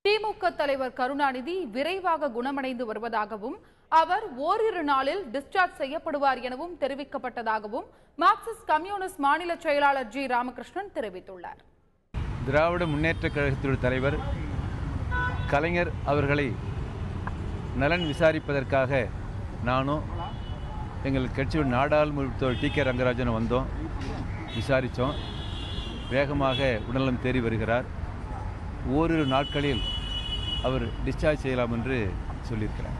திமுக தலைவர் கருணாநிதி விரைவாக குணமடைந்து வருவதாகவும் அவர் ஓரிரு நாளில் டிஸ்சார்ஜ் செய்யப்படுவார் எனவும் தெரிவிக்கப்பட்டதாகவும் மார்க்சிஸ்ட் கம்யூனிஸ்ட் மாநில செயலாளர் ஜி ராமகிருஷ்ணன் தெரிவித்துள்ளார் திராவிட முன்னேற்றக் கழகத்தினுடைய தலைவர் கலைஞர் அவர்களை நலன் விசாரிப்பதற்காக நானும் எங்கள் கட்சியின் நாடாளுமன்ற டி கே ரங்கராஜனும் வந்தோம் விசாரித்தோம் வேகமாக உடல்நலம் தேறி வருகிறார் ஓரிரு நாட்களில் அவர் டிஸ்சார்ஜ் செய்யலாம் என்று சொல்லியிருக்கிறார்